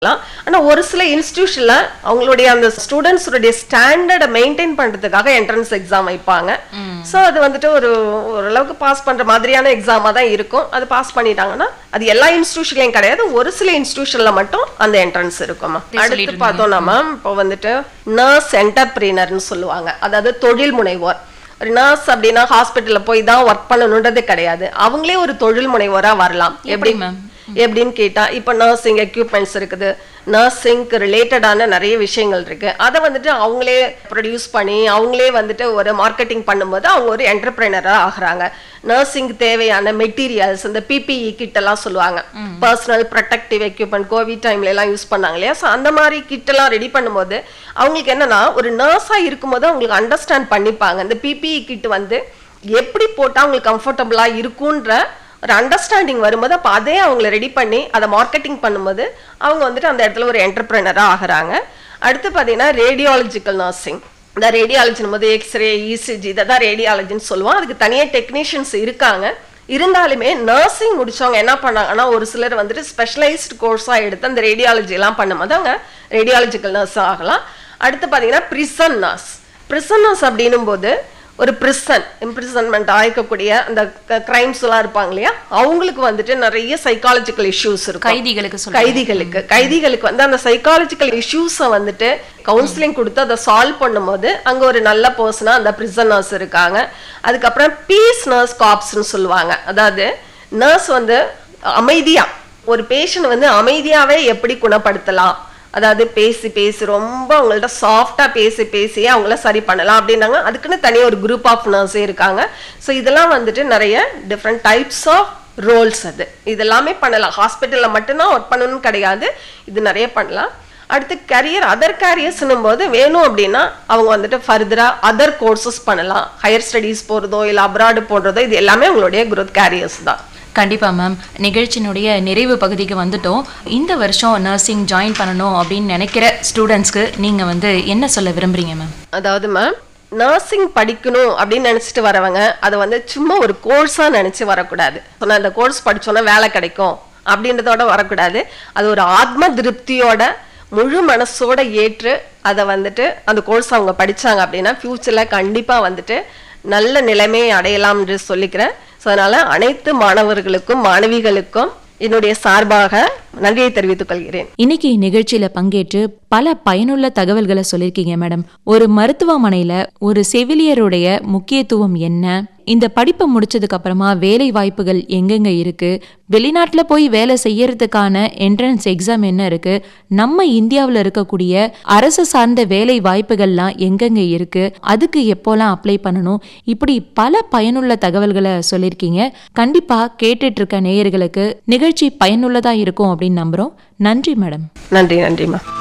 பண்ணலாம் ஆனா ஒரு சில இன்ஸ்டிடியூஷன்ல அவங்களுடைய அந்த ஸ்டூடெண்ட்ஸுடைய ஸ்டாண்டர்டை மெயின்டைன் பண்றதுக்காக என்ட்ரன்ஸ் எக்ஸாம் வைப்பாங்க சோ அது வந்துட்டு ஒரு ஓரளவுக்கு பாஸ் பண்ற மாதிரியான எக்ஸாமா தான் இருக்கும் அது பாஸ் பண்ணிட்டாங்கன்னா அது எல்லா இன்ஸ்டிடியூஷன்லயும் கிடையாது ஒரு சில இன்ஸ்டிடியூஷன்ல மட்டும் அந்த என்ட்ரன்ஸ் இருக்குமா அடுத்து பார்த்தோம்னா மேம் இப்போ வந்துட்டு நர்ஸ் என்டர்பிரினர்னு சொல்லுவாங்க அதாவது தொழில் முனைவோர் ஒரு நர்ஸ் அப்படின்னா ஹாஸ்பிட்டல்ல போய் தான் ஒர்க் பண்ணணுன்றது கிடையாது அவங்களே ஒரு தொழில் முனைவோரா வரலாம் எப்படி மேம் எப்படின்னு கேட்டா இப்போ நர்சிங் எக்யூப்மெண்ட்ஸ் இருக்குது நர்சிங்க்கு ரிலேட்டடான நிறைய விஷயங்கள் இருக்கு அதை வந்துட்டு அவங்களே ப்ரொடியூஸ் பண்ணி அவங்களே வந்துட்டு ஒரு மார்க்கெட்டிங் பண்ணும்போது அவங்க ஒரு என்டர்பிரைனராக ஆகுறாங்க நர்சிங்க்கு தேவையான மெட்டீரியல்ஸ் இந்த பிபிஇ கிட் எல்லாம் சொல்லுவாங்க பர்சனல் ப்ரொடெக்டிவ் எக்யூப்மெண்ட் கோவிட் டைம்ல எல்லாம் யூஸ் பண்ணாங்க இல்லையா ஸோ அந்த மாதிரி கிட் எல்லாம் ரெடி பண்ணும்போது அவங்களுக்கு என்னன்னா ஒரு நர்ஸா இருக்கும்போது அவங்களுக்கு அண்டர்ஸ்டாண்ட் பண்ணிப்பாங்க இந்த பிபிஇ கிட் வந்து எப்படி போட்டா அவங்களுக்கு கம்ஃபர்டபுளா இருக்குன்ற ஒரு அண்டர்ஸ்டாண்டிங் வரும்போது அப்போ அதே அவங்கள ரெடி பண்ணி அதை மார்க்கெட்டிங் பண்ணும்போது அவங்க வந்துட்டு அந்த இடத்துல ஒரு என்டர்பிரினராக ஆகுறாங்க அடுத்து பார்த்தீங்கன்னா ரேடியாலஜிக்கல் நர்சிங் இந்த ரேடியாலஜின் போது எக்ஸ்ரே இசிஜி இதை தான் ரேடியாலஜின்னு சொல்லுவோம் அதுக்கு தனியாக டெக்னீஷியன்ஸ் இருக்காங்க இருந்தாலுமே நர்சிங் முடிச்சவங்க என்ன பண்ணாங்கன்னா ஒரு சிலர் வந்துட்டு ஸ்பெஷலைஸ்டு கோர்ஸாக எடுத்து அந்த ரேடியாலஜி எல்லாம் பண்ணும்போது அவங்க ரேடியாலஜிக்கல் நர்ஸ் ஆகலாம் அடுத்து பார்த்தீங்கன்னா ப்ரிசன் நர்ஸ் ப்ரிசன் நர்ஸ் அப்படின்னும் போது ஒரு பிரிசன் இம்ப்ரிசன்மெண்ட் ஆயிருக்கக்கூடிய அந்த கிரைம்ஸ் எல்லாம் இருப்பாங்க இல்லையா அவங்களுக்கு வந்துட்டு நிறைய சைக்காலஜிக்கல் இஷ்யூஸ் இருக்கும் கைதிகளுக்கு சொல்ல கைதிகளுக்கு கைதிகளுக்கு வந்து அந்த சைக்காலஜிக்கல் இஷ்யூஸை வந்துட்டு கவுன்சிலிங் கொடுத்து அதை சால்வ் பண்ணும்போது அங்க ஒரு நல்ல பர்சனா அந்த பிரிசன் நர்ஸ் இருக்காங்க அதுக்கப்புறம் பீஸ் நர்ஸ் காப்ஸ்னு சொல்லுவாங்க அதாவது நர்ஸ் வந்து அமைதியா ஒரு பேஷண்ட் வந்து அமைதியாவே எப்படி குணப்படுத்தலாம் அதாவது பேசி பேசி ரொம்ப அவங்கள்ட்ட சாஃப்டா பேசி பேசி அவங்கள சரி பண்ணலாம் அப்படின்னாங்க அதுக்குன்னு தனியாக ஒரு குரூப் ஆஃப் நர்ஸே இருக்காங்க ஸோ இதெல்லாம் வந்துட்டு நிறைய டிஃப்ரெண்ட் டைப்ஸ் ஆஃப் ரோல்ஸ் அது இதெல்லாமே பண்ணலாம் ஹாஸ்பிட்டலில் மட்டும்தான் ஒர்க் பண்ணணும்னு கிடையாது இது நிறைய பண்ணலாம் அடுத்து கரியர் அதர் கேரியர்ஸ்னும் போது வேணும் அப்படின்னா அவங்க வந்துட்டு ஃபர்தராக அதர் கோர்சஸ் பண்ணலாம் ஹையர் ஸ்டடீஸ் போகிறதோ இல்லை அப்ராடு போடுறதோ இது எல்லாமே அவங்களுடைய growth கேரியர்ஸ் தான் கண்டிப்பா மேம் நிகழ்ச்சியினுடைய நிறைவு பகுதிக்கு வந்துட்டோம் இந்த வருஷம் நர்சிங் ஜாயின் பண்ணணும் அப்படின்னு நினைக்கிற ஸ்டூடெண்ட்ஸ்க்கு நீங்க வந்து என்ன சொல்ல விரும்புறீங்க மேம் அதாவது மேம் நர்சிங் படிக்கணும் அப்படின்னு நினச்சிட்டு வரவங்க அதை வந்து சும்மா ஒரு கோர்ஸாக நினச்சி வரக்கூடாது சொன்ன இந்த கோர்ஸ் படிச்சோன்னா வேலை கிடைக்கும் அப்படின்றதோட வரக்கூடாது அது ஒரு ஆத்ம திருப்தியோட முழு மனசோட ஏற்று அதை வந்துட்டு அந்த கோர்ஸ் அவங்க படிச்சாங்க அப்படின்னா ஃப்யூச்சரில் கண்டிப்பாக வந்துட்டு நல்ல நிலைமையை அடையலாம் என்று சொல்லிக்கிறேன் ஸோ அதனால அனைத்து மாணவர்களுக்கும் மாணவிகளுக்கும் என்னுடைய சார்பாக நன்றியை தெரிவித்துக் கொள்கிறேன் இன்னைக்கு நிகழ்ச்சியில பங்கேற்று பல பயனுள்ள தகவல்களை சொல்லியிருக்கீங்க மேடம் ஒரு மருத்துவமனையில ஒரு செவிலியருடைய முக்கியத்துவம் என்ன இந்த படிப்பை முடிச்சதுக்கு அப்புறமா வேலை வாய்ப்புகள் எங்கெங்க இருக்கு வெளிநாட்டுல போய் வேலை செய்யறதுக்கான என்ட்ரன்ஸ் எக்ஸாம் என்ன இருக்கு நம்ம இந்தியாவில் இருக்கக்கூடிய அரசு சார்ந்த வேலை வாய்ப்புகள்லாம் எங்கெங்க இருக்கு அதுக்கு எப்போலாம் அப்ளை பண்ணணும் இப்படி பல பயனுள்ள தகவல்களை சொல்லியிருக்கீங்க கண்டிப்பா கேட்டுட்டு இருக்க நேயர்களுக்கு நிகழ்ச்சி பயனுள்ளதா இருக்கும் அப்படின்னு நம்புறோம் நன்றி மேடம் நன்றி நன்றிம்மா